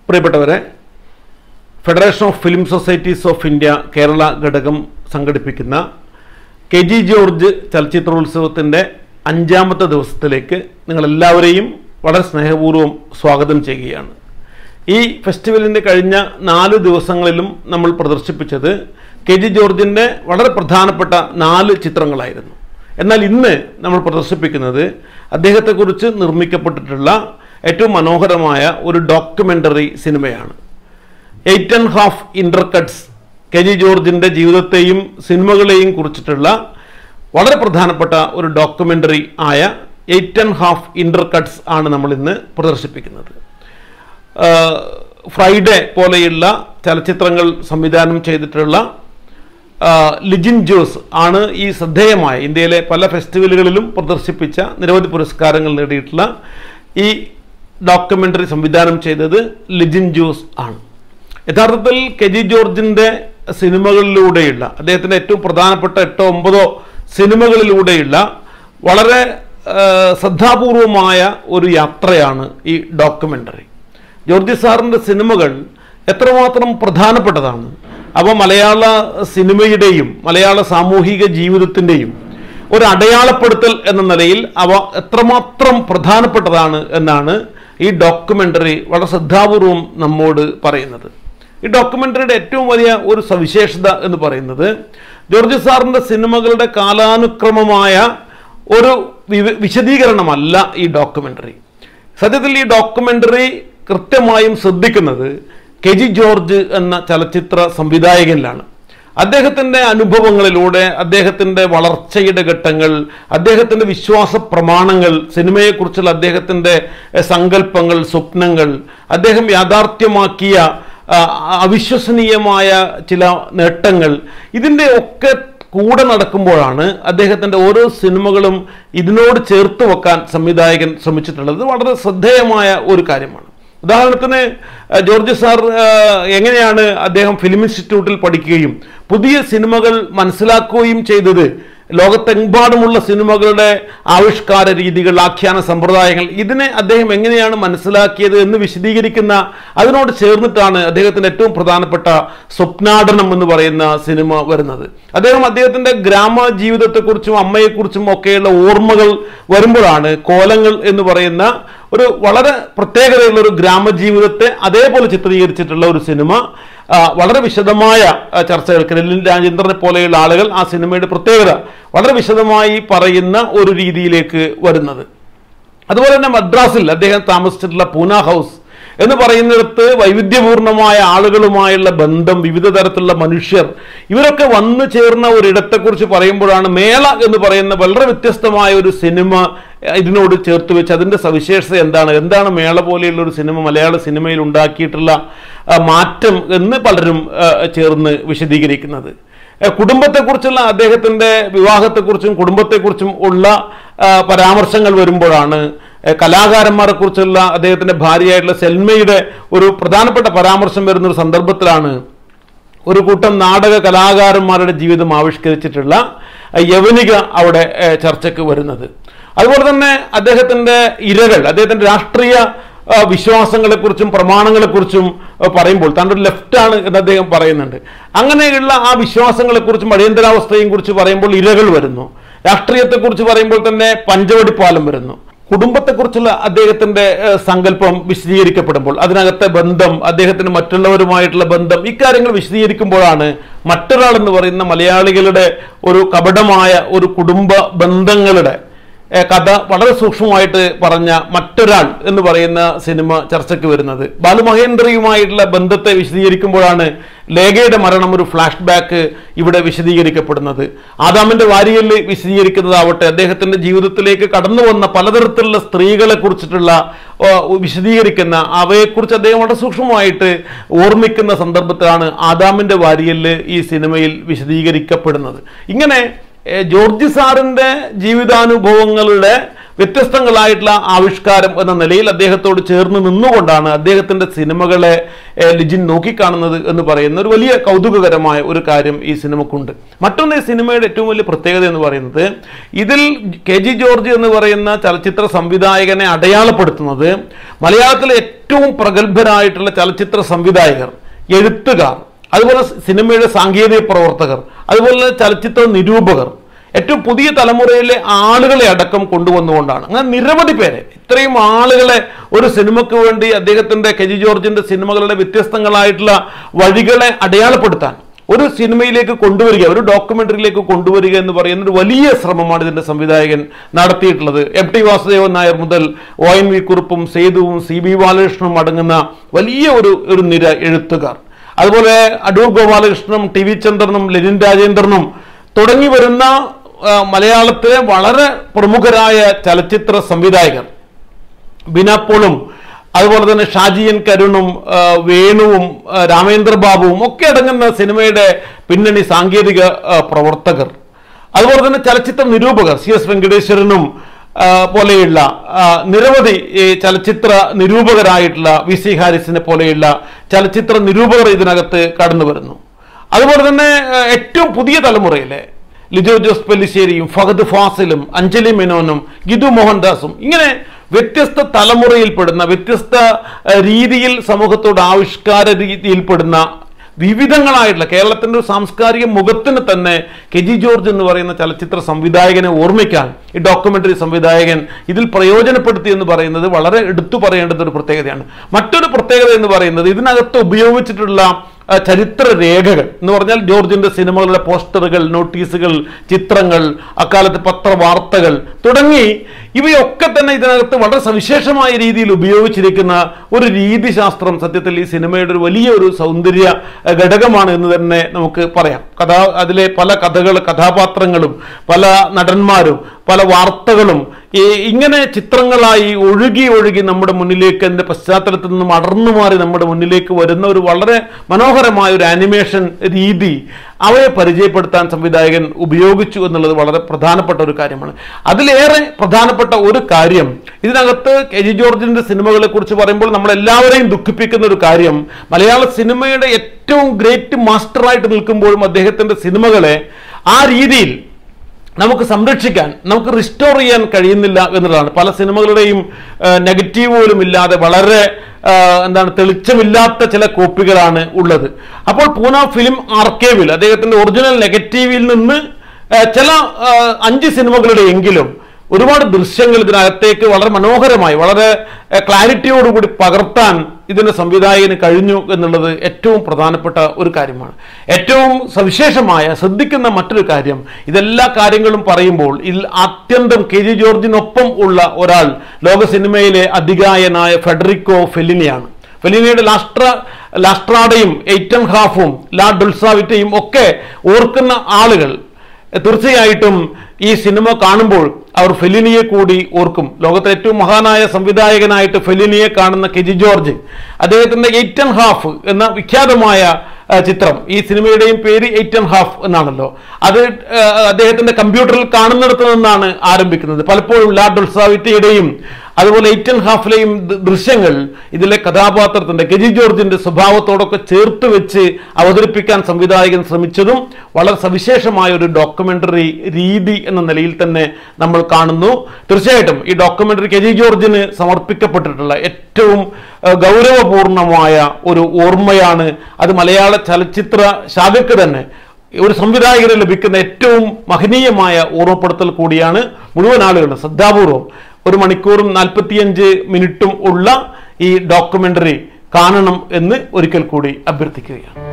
പ്രിയപ്പെട്ടവരെ federation of film societies of India Kerala ഘടകം സംഘടിപ്പിക്കുന്ന കെ ജി ജോർജ് ചലച്ചിത്രോത്സവത്തിൻ്റെ അഞ്ചാമത്തെ ദിവസത്തിലേക്ക് നിങ്ങളെല്ലാവരെയും വളരെ സ്നേഹപൂർവ്വം സ്വാഗതം ചെയ്യുകയാണ് ഈ ഫെസ്റ്റിവലിൻ്റെ കഴിഞ്ഞ നാല് ദിവസങ്ങളിലും നമ്മൾ പ്രദർശിപ്പിച്ചത് കെ ജി ജോർജിൻ്റെ വളരെ പ്രധാനപ്പെട്ട നാല് ചിത്രങ്ങളായിരുന്നു എന്നാൽ ഇന്ന് നമ്മൾ പ്രദർശിപ്പിക്കുന്നത് അദ്ദേഹത്തെക്കുറിച്ച് നിർമ്മിക്കപ്പെട്ടിട്ടുള്ള ഏറ്റവും മനോഹരമായ ഒരു ഡോക്യുമെൻ്ററി സിനിമയാണ് eight and half intercuts K G ജോർജിൻ്റെ ജീവിതത്തെയും സിനിമകളെയും കുറിച്ചിട്ടുള്ള വളരെ പ്രധാനപ്പെട്ട ഒരു ഡോക്യുമെൻ്ററി ആയ എയ്റ്റ് ആൻഡ് ഹാഫ് ഇൻ്റർകട്ട്സ് ആണ് നമ്മൾ ഇന്ന് പ്രദർശിപ്പിക്കുന്നത് ആഹ് ഫ്രൈഡേ പോലെയുള്ള ചലച്ചിത്രങ്ങൾ സംവിധാനം ചെയ്തിട്ടുള്ള ആഹ് ലിജിൻ ജോസ് ആണ് ഈ ശ്രദ്ധേയമായ ഇന്ത്യയിലെ പല ഫെസ്റ്റിവലുകളിലും പ്രദർശിപ്പിച്ച നിരവധി പുരസ്കാരങ്ങൾ നേടിയിട്ടുള്ള ഈ ഡോക്യുമെൻ്ററി സംവിധാനം ചെയ്തത് ലിജിൻ ജോസ് ആണ് യഥാർത്ഥത്തിൽ കെ ജി ജോർജിൻ്റെ സിനിമകളിലൂടെയുള്ള അദ്ദേഹത്തിൻ്റെ ഏറ്റവും പ്രധാനപ്പെട്ട എട്ടോ ഒമ്പതോ സിനിമകളിലൂടെയുള്ള വളരെ ആഹ് ശ്രദ്ധാപൂർവമായ ഒരു യാത്രയാണ് ഈ ഡോക്യുമെൻ്ററി ജോർജി സാറിൻ്റെ സിനിമകൾ എത്രമാത്രം പ്രധാനപ്പെട്ടതാണ് അവ മലയാള സിനിമയുടെയും മലയാള സാമൂഹിക ജീവിതത്തിൻ്റെയും ഒരു അടയാളപ്പെടുത്തൽ എന്ന നിലയിൽ അവ എത്രമാത്രം പ്രധാനപ്പെട്ടതാണ് എന്നാണ് ഈ ഡോക്യുമെൻ്ററി വളരെ ശ്രദ്ധാപൂർവം നമ്മോട് പറയുന്നത് ഈ ഡോക്യുമെൻ്ററിയുടെ ഏറ്റവും വലിയ ഒരു സവിശേഷത എന്ന് പറയുന്നത് ജോർജ് സാറിൻ്റെ സിനിമകളുടെ കാലാനുക്രമമായ ഒരു വിവ- വിശദീകരണമല്ല ഈ ഡോക്യുമെൻ്ററി സത്യത്തിൽ ഈ ഡോക്യുമെൻ്ററി കൃത്യമായും ശ്രദ്ധിക്കുന്നത് കെ ജി ജോർജ് എന്ന ചലച്ചിത്ര സംവിധായകനിലാണ് അദ്ദേഹത്തിൻ്റെ അനുഭവങ്ങളിലൂടെ അദ്ദേഹത്തിൻ്റെ വളർച്ചയുടെ ഘട്ടങ്ങൾ അദ്ദേഹത്തിൻ്റെ വിശ്വാസ പ്രമാണങ്ങൾ സിനിമയെക്കുറിച്ചുള്ള അദ്ദേഹത്തിൻ്റെ എഹ്, സങ്കല്പങ്ങൾ സ്വപ്നങ്ങൾ അദ്ദേഹം യാഥാർത്ഥ്യമാക്കിയ ആ, അവിശ്വസനീയമായ ചില നേട്ടങ്ങൾ ഇതിൻ്റെ ഒക്കെ കൂടെ നടക്കുമ്പോഴാണ് അദ്ദേഹത്തിൻ്റെ ഓരോ സിനിമകളും ഇതിനോട് ചേർത്ത് വെക്കാൻ സംവിധായകൻ ശ്രമിച്ചിട്ടുള്ളത് ഇത് വളരെ ശ്രദ്ധേയമായ ഒരു കാര്യമാണ് ഉദാഹരണത്തിന് അഹ് ജോർജ് സാർ അഹ് എങ്ങനെയാണ് അദ്ദേഹം ഫിലിം ഇൻസ്റ്റിറ്റ്യൂട്ടിൽ പഠിക്കുകയും പുതിയ സിനിമകൾ മനസ്സിലാക്കുകയും ചെയ്തത് ലോകത്തെമ്പാടുമുള്ള സിനിമകളുടെ ആവിഷ്കാര രീതികൾ ആഖ്യാന സമ്പ്രദായങ്ങൾ ഇതിനെ അദ്ദേഹം എങ്ങനെയാണ് മനസ്സിലാക്കിയത് എന്ന് വിശദീകരിക്കുന്ന അതിനോട് ചേർന്നിട്ടാണ് അദ്ദേഹത്തിൻ്റെ ഏറ്റവും പ്രധാനപ്പെട്ട സ്വപ്നാടനം എന്ന് പറയുന്ന സിനിമ വരുന്നത് അദ്ദേഹം അദ്ദേഹത്തിൻ്റെ ഗ്രാമ ജീവിതത്തെക്കുറിച്ചും അമ്മയെക്കുറിച്ചും ഒക്കെയുള്ള ഓർമ്മകൾ വരുമ്പോഴാണ് കോലങ്ങൾ എന്ന് പറയുന്ന ഒരു വളരെ പ്രത്യേകതയുള്ള ഒരു ഗ്രാമജീവിതത്തെ അതേപോലെ ചിത്രീകരിച്ചിട്ടുള്ള ഒരു സിനിമ ആ, വളരെ വിശദമായ ആ, ചർച്ചകൾക്ക് നെല്ലിൻ രാജേന്ദ്രനെ പോലെയുള്ള ആളുകൾ ആ സിനിമയുടെ പ്രത്യേകത വളരെ വിശദമായി പറയുന്ന ഒരു രീതിയിലേക്ക് വരുന്നത് അതുപോലെ തന്നെ മദ്രാസിൽ അദ്ദേഹം താമസിച്ചിട്ടുള്ള പൂന ഹൗസ് എന്ന് പറയുന്നിടത്ത് വൈവിധ്യപൂർണമായ ആളുകളുമായുള്ള ബന്ധം വിവിധ തരത്തിലുള്ള മനുഷ്യർ ഇവരൊക്കെ വന്നു ചേർന്ന ഒരിടത്തെക്കുറിച്ച് പറയുമ്പോഴാണ് മേള എന്ന് പറയുന്ന വളരെ വ്യത്യസ്തമായ ഒരു സിനിമ ഏഹ്, ഇതിനോട് ചേർത്ത് വെച്ച് അതിൻ്റെ സവിശേഷത എന്താണ് എന്താണ് മേള പോലെയുള്ള ഒരു സിനിമ മലയാള സിനിമയിൽ ഉണ്ടാക്കിയിട്ടുള്ള ആ, മാറ്റം എന്ന് പലരും ആ, ചേർന്ന് വിശദീകരിക്കുന്നത് ഏഹ് കുടുംബത്തെക്കുറിച്ചുള്ള അദ്ദേഹത്തിൻ്റെ വിവാഹത്തെക്കുറിച്ചും കുടുംബത്തെക്കുറിച്ചും ഉള്ള ആ, പരാമർശങ്ങൾ വരുമ്പോഴാണ് ഏഹ് കലാകാരന്മാരെ കുറിച്ചുള്ള അദ്ദേഹത്തിൻ്റെ ഭാര്യയായിട്ടുള്ള സെൽമയുടെ ഒരു പ്രധാനപ്പെട്ട പരാമർശം വരുന്ന ഒരു സന്ദർഭത്തിലാണ് ഒരു കൂട്ടം നാടക കലാകാരന്മാരുടെ ജീവിതം ആവിഷ്കരിച്ചിട്ടുള്ള അഹ് യവനിക അവിടെ ഏഹ് ചർച്ചയ്ക്ക് വരുന്നത് അതുപോലെ തന്നെ അദ്ദേഹത്തിൻ്റെ ഇരകൾ അദ്ദേഹത്തിൻ്റെ രാഷ്ട്രീയ ആ, വിശ്വാസങ്ങളെക്കുറിച്ചും പ്രമാണങ്ങളെക്കുറിച്ചും ആ, പറയുമ്പോൾ താൻ ഒരു ലെഫ്റ്റാണ് എന്ന് അദ്ദേഹം പറയുന്നുണ്ട് അങ്ങനെയുള്ള ആ വിശ്വാസങ്ങളെക്കുറിച്ചും അടിയന്തരാവസ്ഥയെയും കുറിച്ച് പറയുമ്പോൾ ഇരകൾ വരുന്നു രാഷ്ട്രീയത്തെക്കുറിച്ച് പറയുമ്പോൾ തന്നെ പഞ്ചവടിപ്പാലം വരുന്നു കുടുംബത്തെക്കുറിച്ചുള്ള അദ്ദേഹത്തിന്റെ ഏഹ്, സങ്കല്പം വിശദീകരിക്കപ്പെടുമ്പോൾ അതിനകത്തെ ബന്ധം അദ്ദേഹത്തിന് മറ്റുള്ളവരുമായിട്ടുള്ള ബന്ധം ഇക്കാര്യങ്ങൾ വിശദീകരിക്കുമ്പോഴാണ് മറ്റൊരാൾ എന്ന് പറയുന്ന മലയാളികളുടെ ഒരു കപടമായ ഒരു കുടുംബ ബന്ധങ്ങളുടെ ഏഹ്, കഥ വളരെ സൂക്ഷ്മമായിട്ട് പറഞ്ഞ മറ്റൊരാൾ എന്ന് പറയുന്ന സിനിമ ചർച്ചയ്ക്ക് വരുന്നത് ബാലുമഹേന്ദ്രയുമായിട്ടുള്ള ബന്ധത്തെ വിശദീകരിക്കുമ്പോഴാണ് ലേഖയുടെ മരണം ഒരു ഫ്ലാഷ് ബാക്ക് ഇവിടെ വിശദീകരിക്കപ്പെടുന്നത് ആദാമിന്റെ വാരിയലിൽ വിശദീകരിക്കുന്നതാവട്ടെ അദ്ദേഹത്തിന്റെ ജീവിതത്തിലേക്ക് കടന്നു വന്ന പലതരത്തിലുള്ള സ്ത്രീകളെ കുറിച്ചിട്ടുള്ള ഓ, വിശദീകരിക്കുന്ന അവയെക്കുറിച്ച് അദ്ദേഹം വളരെ സൂക്ഷ്മമായിട്ട് ഓർമ്മിക്കുന്ന സന്ദർഭത്തിലാണ് ആദാമിന്റെ വാരിയലിൽ ഈ സിനിമയിൽ വിശദീകരിക്കപ്പെടുന്നത് ഇങ്ങനെ ഏഹ് ജോർജ് സാറിൻ്റെ ജീവിതാനുഭവങ്ങളുടെ വ്യത്യസ്തങ്ങളായിട്ടുള്ള ആവിഷ്കാരം എന്ന നിലയിൽ അദ്ദേഹത്തോട് ചേർന്ന് നിന്നുകൊണ്ടാണ് അദ്ദേഹത്തിൻ്റെ സിനിമകളെ ഏഹ് ലിജിൻ നോക്കിക്കാണുന്നത് എന്ന് പറയുന്ന ഒരു വലിയ കൗതുകകരമായ ഒരു കാര്യം ഈ സിനിമക്കുണ്ട് മറ്റൊന്ന് ഈ സിനിമയുടെ ഏറ്റവും വലിയ പ്രത്യേകത എന്ന് പറയുന്നത് ഇതിൽ കെ ജി ജോർജ് എന്ന് പറയുന്ന ചലച്ചിത്ര സംവിധായകനെ അടയാളപ്പെടുത്തുന്നത് മലയാളത്തിലെ ഏറ്റവും പ്രഗത്ഭരായിട്ടുള്ള ചലച്ചിത്ര സംവിധായകർ എഴുത്തുകാർ അതുപോലെ സിനിമയുടെ സാങ്കേതിക പ്രവർത്തകർ അതുപോലെ ചലച്ചിത്ര നിരൂപകർ ഏറ്റവും പുതിയ തലമുറയിലെ ആളുകളെ അടക്കം കൊണ്ടുവന്നുകൊണ്ടാണ് അങ്ങനെ നിരവധി പേരെ ഇത്രയും ആളുകളെ ഒരു സിനിമയ്ക്ക് വേണ്ടി അദ്ദേഹത്തിന്റെ കെജി ജോർജിന്റെ സിനിമകളുടെ വ്യത്യസ്തങ്ങളായിട്ടുള്ള വഴികളെ അടയാളപ്പെടുത്താൻ ഒരു സിനിമയിലേക്ക് കൊണ്ടുവരിക ഒരു ഡോക്യുമെന്ററിയിലേക്ക് കൊണ്ടുവരിക എന്ന് പറയുന്ന ഒരു വലിയ ശ്രമമാണ് ഇതിന്റെ സംവിധായകൻ നടത്തിയിട്ടുള്ളത് എം ടി വാസുദേവൻ നായർ മുതൽ ഒ എൻ വി കുറുപ്പും സേതുവും സി ബി ബാലകൃഷ്ണനും അടങ്ങുന്ന വലിയ ഒരു ഒരു നിര എഴുത്തുകാർ അതുപോലെ അടൂർ ഗോപാലകൃഷ്ണനും ടി വി ചന്ദ്രനും ലെനിൻ രാജേന്ദ്രനും തുടങ്ങി വരുന്ന ആ, മലയാളത്തിലെ വളരെ പ്രമുഖരായ ചലച്ചിത്ര സംവിധായകർ ബിനാപ്പോളും അതുപോലെ തന്നെ ഷാജിയൻ കരുണും ആ, വേണുവും ആ, രാമേന്ദ്ര ബാബുവും ഒക്കെ അടങ്ങുന്ന സിനിമയുടെ പിന്നണി സാങ്കേതിക ആ, പ്രവർത്തകർ അതുപോലെ തന്നെ ചലച്ചിത്ര നിരൂപകർ സി എസ് വെങ്കടേശ്വരനും ആ, പോലെയുള്ള ആ, നിരവധി ഈ ചലച്ചിത്ര നിരൂപകരായിട്ടുള്ള വി സി ഹാരിസിനെ പോലെയുള്ള ചലച്ചിത്ര നിരൂപകർ ഇതിനകത്ത് കടന്നു വരുന്നു അതുപോലെ തന്നെ ആ, ഏറ്റവും പുതിയ തലമുറയിലെ ലിജോ ജോസ് പെല്ലിശ്ശേരിയും ഫഹദ് ഫാസിലും അഞ്ജലി മേനോനും ഗിദു മോഹൻദാസും ഇങ്ങനെ വ്യത്യസ്ത തലമുറയിൽപ്പെടുന്ന വ്യത്യസ്ത ആ, രീതിയിൽ സമൂഹത്തോട് ആവിഷ്കാര രീതിയിൽപ്പെടുന്ന വിവിധങ്ങളായിട്ടുള്ള കേരളത്തിന്റെ ഒരു സാംസ്കാരിക മുഖത്തിന് തന്നെ കെജി ജോർജ് എന്ന് പറയുന്ന ചലച്ചിത്ര സംവിധായകനെ ഓർമ്മിക്കാൻ ഈ ഡോക്യുമെന്ററി സംവിധായകൻ ഇതിൽ പ്രയോജനപ്പെടുത്തി എന്ന് പറയുന്നത് വളരെ എടുത്തു പറയേണ്ടുന്ന ഒരു പ്രത്യേകതയാണ് മറ്റൊരു പ്രത്യേകത എന്ന് പറയുന്നത് ഇതിനകത്ത് ഉപയോഗിച്ചിട്ടുള്ള ആ, ചരിത്ര രേഖകൾ എന്ന് പറഞ്ഞാൽ ജോർജിന്റെ സിനിമകളുടെ പോസ്റ്ററുകൾ നോട്ടീസുകൾ ചിത്രങ്ങൾ അക്കാലത്ത് പത്രവാർത്തകൾ തുടങ്ങി ഇവയൊക്കെ തന്നെ ഇതിനകത്ത് വളരെ സവിശേഷമായ രീതിയിൽ ഉപയോഗിച്ചിരിക്കുന്ന ഒരു രീതിശാസ്ത്രം സത്യത്തിൽ ഈ സിനിമയുടെ ഒരു വലിയ ഒരു സൗന്ദര്യ ആ, ഘടകമാണ് എന്ന് തന്നെ നമുക്ക് പറയാം കഥാ അതിലെ പല കഥകൾ കഥാപാത്രങ്ങളും പല നടന്മാരും പല വാർത്തകളും ഈ ഇങ്ങനെ ചിത്രങ്ങളായി ഒഴുകി ഒഴുകി നമ്മുടെ മുന്നിലേക്ക് അതിന്റെ പശ്ചാത്തലത്തിൽ നിന്നും അടർന്നു മാറി നമ്മുടെ മുന്നിലേക്ക് വരുന്ന ഒരു വളരെ മനോഹരമായ ഒരു ആനിമേഷൻ രീതി അവയെ പരിചയപ്പെടുത്താൻ സംവിധായകൻ ഉപയോഗിച്ചു എന്നുള്ളത് വളരെ പ്രധാനപ്പെട്ട ഒരു കാര്യമാണ് അതിലേറെ പ്രധാനപ്പെട്ട ഒരു കാര്യം ഇതിനകത്ത് കെ ജി ജോർജിന്റെ സിനിമകളെ കുറിച്ച് പറയുമ്പോൾ നമ്മളെല്ലാവരെയും ദുഃഖിപ്പിക്കുന്ന ഒരു കാര്യം മലയാള സിനിമയുടെ ഏറ്റവും ഗ്രേറ്റ് മാസ്റ്ററായിട്ട് നിൽക്കുമ്പോഴും അദ്ദേഹത്തിന്റെ സിനിമകളെ ആ രീതിയിൽ നമുക്ക് സംരക്ഷിക്കാൻ നമുക്ക് റിസ്റ്റോർ ചെയ്യാൻ കഴിയുന്നില്ല എന്നുള്ളതാണ് പല സിനിമകളുടെയും നെഗറ്റീവ് പോലും ഇല്ലാതെ വളരെ ആ, എന്താണ് തെളിച്ചമില്ലാത്ത ചില കോപ്പികളാണ് ഉള്ളത് അപ്പോൾ പൂന ഫിലിം ആർക്കേവിൽ അദ്ദേഹത്തിന്റെ ഒറിജിനൽ നെഗറ്റീവിൽ നിന്ന് ആ, ചില ആ, അഞ്ച് സിനിമകളുടെ എങ്കിലും ഒരുപാട് ദൃശ്യങ്ങൾ ഇതിനകത്തേക്ക് വളരെ മനോഹരമായി വളരെ ആ, ക്ലാരിറ്റിയോടുകൂടി പകർത്താൻ ഇതിന്റെ സംവിധായകന് കഴിഞ്ഞു എന്നുള്ളത് ഏറ്റവും പ്രധാനപ്പെട്ട ഒരു കാര്യമാണ് ഏറ്റവും സവിശേഷമായ ശ്രദ്ധിക്കുന്ന മറ്റൊരു കാര്യം ഇതെല്ലാ കാര്യങ്ങളും പറയുമ്പോൾ ഇതിൽ അത്യന്തം കെ ജി ജോർജിനൊപ്പം ഉള്ള ഒരാൾ ലോക സിനിമയിലെ അധികായനായ ഫെഡറിക്കോ ഫെലിനിയാണ് ഫെലിനിയുടെ ലാസ്ട്ര ലാസ്ട്രാഡയും എയ്റ്റൻ ഹാഫും ലാ ഡുൾസാവിറ്റയും ഒക്കെ ഓർക്കുന്ന ആളുകൾ തീർച്ചയായിട്ടും ഈ സിനിമ കാണുമ്പോൾ അവർ ഫെലിനിയെ കൂടി ഓർക്കും ലോകത്തെ ഏറ്റവും മഹാനായ സംവിധായകനായിട്ട് ഫെലിനിയെ കാണുന്ന കെജി ജോർജ് അദ്ദേഹത്തിന്റെ എയ്റ്റ് ആൻഡ് ഹാഫ് എന്ന വിഖ്യാതമായ ആ, ചിത്രം ഈ സിനിമയുടെയും പേര് എയ്റ്റ് ആൻഡ് ഹാഫ് എന്നാണല്ലോ അത് ആ, അദ്ദേഹത്തിന്റെ കമ്പ്യൂട്ടറിൽ കാണുന്നിടത്ത് നിന്നാണ് ആരംഭിക്കുന്നത് പലപ്പോഴും ലാ ഡൊൾസാവിറ്റയുടെയും അതുപോലെ എയ്റ്റ് ആൻഡ് ഹാഫിലെയും ദ- ദൃശ്യങ്ങൾ ഇതിലെ കഥാപാത്രത്തിന്റെ കെജി ജോർജിന്റെ സ്വഭാവത്തോടൊക്കെ ചേർത്ത് വെച്ച് അവതരിപ്പിക്കാൻ സംവിധായകൻ ശ്രമിച്ചതും വളരെ സവിശേഷമായ ഒരു ഡോക്യുമെന്ററി രീതി എന്ന നിലയിൽ തന്നെ നമ്മൾ കാണുന്നു തീർച്ചയായിട്ടും ഈ ഡോക്യുമെന്ററി കെജി ജോർജിന് സമർപ്പിക്കപ്പെട്ടിട്ടുള്ള ഏറ്റവും ആ, ഗൗരവപൂർണമായ ഒരു ഓർമ്മയാണ് അത് മലയാള ചലച്ചിത്ര ശാഖയ്ക്ക് തന്നെ ഒരു സംവിധായകന് ലഭിക്കുന്ന ഏറ്റവും മഹനീയമായ ഓർമ്മപ്പെടുത്തൽ കൂടിയാണ് മുഴുവൻ ആളുകളും ശ്രദ്ധാപൂർവം ഒരു മണിക്കൂറും നാൽപ്പത്തിയഞ്ച് മിനിറ്റും ഉള്ള ഈ ഡോക്യുമെന്ററി കാണണം എന്ന് ഒരിക്കൽ കൂടി അഭ്യർത്ഥിക്കുകയാണ്